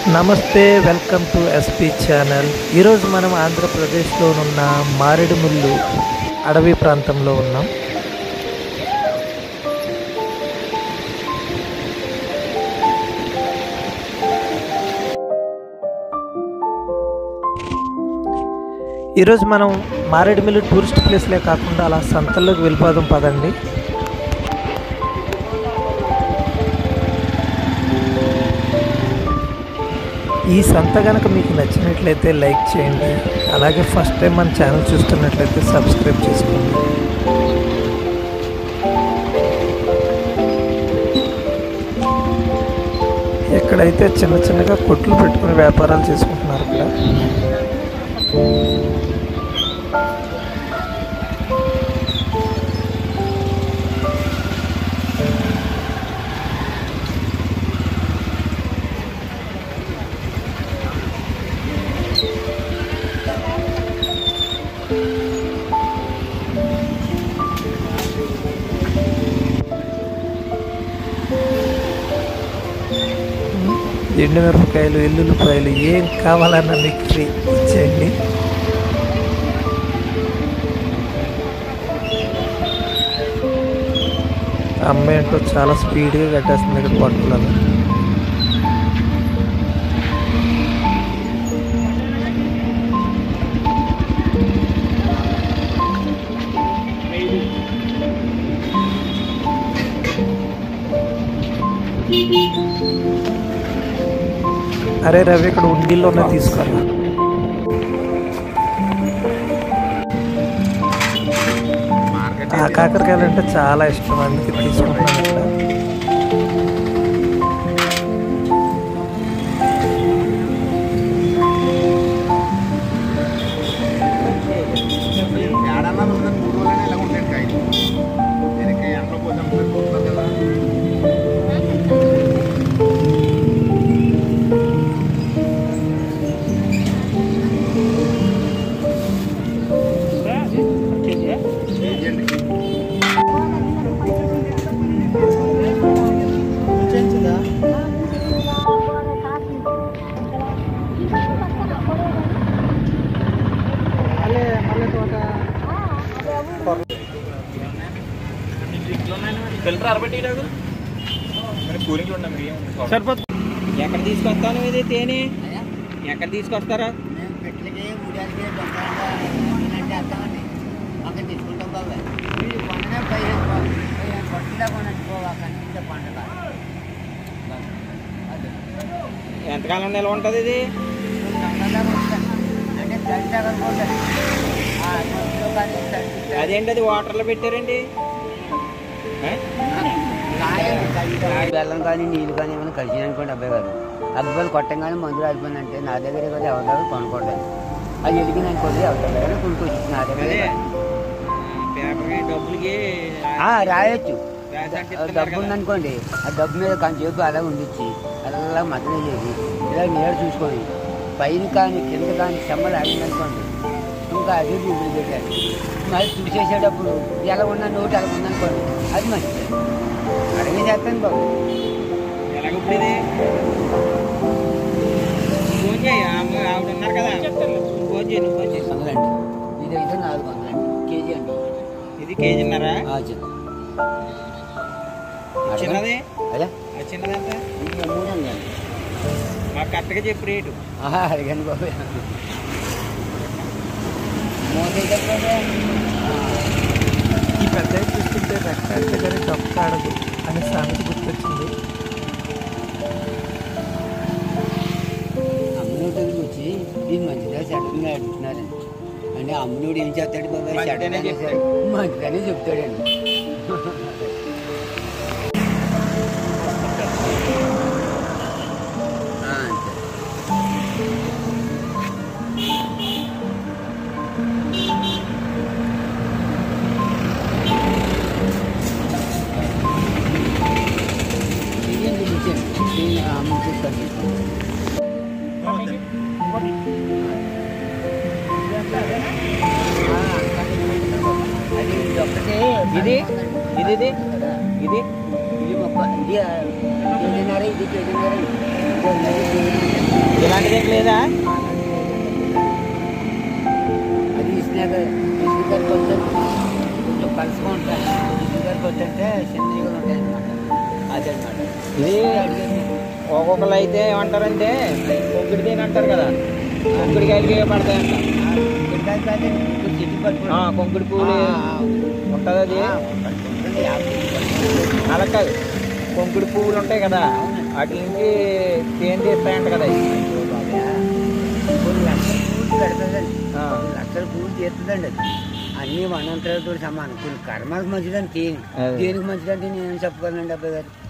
నమస్తే welcome to SP channel ఈరోజు మనం ఆంధ్రప్రదేశ్లోనున్న మారేడుముల్లు అడవి ప్రాంతంలో ఉన్నాం ఈరోజు మనం మారేడుమిల్లి టూరిస్ట్ ప్లేస్లే కాకుండా అలా సంతల్లోకి వెళ్ళిపోదాం పదండి ఈ సంత కనుక మీకు నచ్చినట్లయితే లైక్ చేయండి అలాగే ఫస్ట్ టైం మన ఛానల్ చూస్తున్నట్లయితే సబ్స్క్రైబ్ చేసుకోండి ఎక్కడైతే చిన్న చిన్నగా కొట్లు పెట్టుకుని వ్యాపారాలు చేసుకుంటున్నారు ఇక్కడ ఎండుమిరపకాయలు ఎల్లుల్లిపాయలు ఏం కావాలన్నా మీకు ఫ్రీ ఇచ్చేయండి ఆ అమ్మాయి ఏంటో చాలా స్పీడ్గా కట్టేస్తుంది ఇక్కడ పట్టులలో అరే రవి ఇక్కడ ఉండిల్లోనే తీసుకోవాలి ఆ కాకరకాయలు అంటే చాలా ఇష్టం అందుకే తీసుకుంటాను ఇక్కడ ఏడన్నా రోజున మూడు రోజులైనా ఇలా ఉంటాయి కాయలు దీనికి ఎండలో పోతే అమ్ముతారు కదా చేయండి. ఎక్కడ తీసుకొస్తాను ఇది తేనె ఎక్కడ తీసుకొస్తారా మేము పెట్టలకి ఉడానికి దొంగలంగా చేస్తామండి అక్కడ తీసుకుంటాం బాబాయ్ వీళ్ళు పండుగ పదిహేను రూపాయలు. పదిహేను పట్టులా కొనుక్కోవాలి కనిపించే పండుగ అది ఎంతకాలం నిల్వ ఉంటుంది ఇది దొంగలా కొనుక్కోండి అంటే తడి దగ్గర పోతుంది ఆ మందులో కానీ తడి అదేంటి అది వాటర్లో పెట్టారండి ఏ? బెల్లం కానీ నీళ్ళు కానీ ఏమైనా కలిసి అనుకోండి అబ్బాయి గారు అబ్బాయిలు కొట్టంగానే మందులు అయిపోయిందంటే నా దగ్గర కదా ఎవరి దగ్గర కొనుక్కోండి అది ఎదిగిన అనుకోండి ఎవరి దగ్గర కొనుక్కోవచ్చు నా దగ్గర అదే పేపర్కి డబ్బులకి ఆ, రాయొచ్చు రాసి ఆ అంటిస్తున్నారు డబ్బు కదా. ఉందనుకోండి ఆ డబ్బు మీద కొంచెంసేపు అలా ఉండిచ్చి అలా మద్దతు చేసి ఇలా నీరు చూసుకొని పైన కానీ కింద కానీ చెమ్మలు ఆడిందనుకోండి ఇంకా అదే డూబులు పెట్టారు మరి చూసేసేటప్పుడు ఎలా ఉన్న నోటు ఎలా ఉందనుకోండి అది మంచిది అడిగి చేస్తాను బాబు ఎలాగ ఇప్పుడు ఇది ఫోన్ చేయి ఆమె ఆవిడ ఉన్నారు కదా ఫోన్ చేయి నువ్వు ఫోన్ చేయి వందలండి ఇది అయితే నాలుగు వందలండి కేజీ అండి ఇది కేజీన్నరా ఆ, చిన్న చిన్నది అదే అది చిన్నది ఎంత ఇది మూడు వందలండి మాకు కరెక్ట్గా చెప్పు రేటు ఆహా, అడిగాను బాబు మూడు అయితే బాబు. ఆ. ఈ పెద్ద చూస్తుంటే రెక్క అంటే కానీ డొక్క ఆడదు అనే సామెత గుర్తొచ్చింది అమ్మనుడికి వచ్చి ఇది మంచిదా చెడ్డగా అడుగుతున్నారండి అంటే అమ్మనుడు ఏం చెప్తాడు బాబాయ్ మంచిదనే చెడ్డగానే చెప్తాడు. మంచిదనే చెప్తాడండి ఆ, అంతే. ఇదేంటి ఇచ్చేయండి. దీన్ని అమ్మ చూస్తాను అది ఇది ఒక్కటే ఇది ఇది ఇది ఇది ఇది మొక్క ఇది కేజీన్నర ఇది కేజీన్నర ఇలాంటిది ఏం లేదా అది ఇసినాక ఇసుకరికి వచ్చారు కొంచెం కలుసుకుంటాను ఇసుకరికి వచ్చంటే చిన్నగా ఉంటాయి అన్నమాట అది అన్నమాట ఇది ఒక్కొక్కరు అయితే ఏమంటారంటే కొంకుడి దీని అంటారు కదా కొంకుడికాయలకి పడతాయంట సిటీ పట్టుకుంటాను ఆ, కొంకుడి పూలు ఉంటుంది అది అలా కాదు కొంకుడి పువ్వులు ఉంటాయి కదా వాటి నుంచి తేనె తీస్తాయంట కదా అవి. కొన్ని లక్షల పూలు పెడుతుందండి ఆ, కొన్ని లక్షల పూలు తీస్తుందండి అది అన్ని వనంతరాలతో సమానం కొన్ని కర్మలకు మంచిదని తేని అదే. దేనికి మంచిదంటే నేను చెప్పగలనండి అబ్బాయి గారు